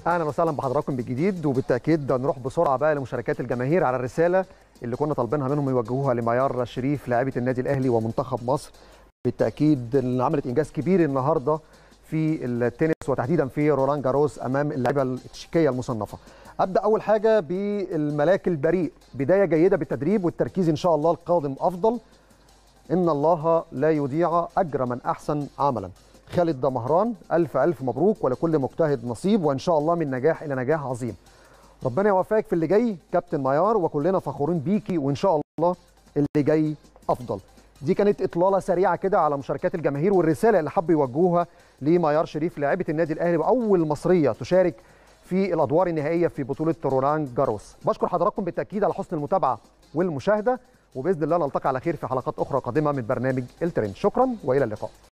اهلا وسهلا بحضراتكم بالجديد وبالتاكيد نروح بسرعه بقى لمشاركات الجماهير على الرساله اللي كنا طالبينها منهم يوجهوها لميار شريف لاعبه النادي الاهلي ومنتخب مصر بالتاكيد اللي عملت انجاز كبير النهارده في التنس وتحديدا في رولان جاروس امام اللاعبه التشيكيه المصنفه ابدا اول حاجه بالملاك البريء بدايه جيده بالتدريب والتركيز ان شاء الله القادم افضل ان الله لا يضيع اجر من احسن عملا خالد دمهران ألف ألف مبروك ولكل مجتهد نصيب وإن شاء الله من نجاح إلى نجاح عظيم ربنا يوفقك في اللي جاي كابتن ميار وكلنا فخورين بيكي وإن شاء الله اللي جاي أفضل دي كانت إطلالة سريعة كده على مشاركات الجماهير والرسالة اللي حبوا يوجهوها لميار شريف لاعبة النادي الأهلي وأول مصرية تشارك في الأدوار النهائية في بطولة رولان جاروس بشكر حضراتكم بالتأكيد على حسن المتابعة والمشاهدة وبإذن الله نلتقي على خير في حلقات أخرى قادمة من برنامج الترند شكرا وإلى اللقاء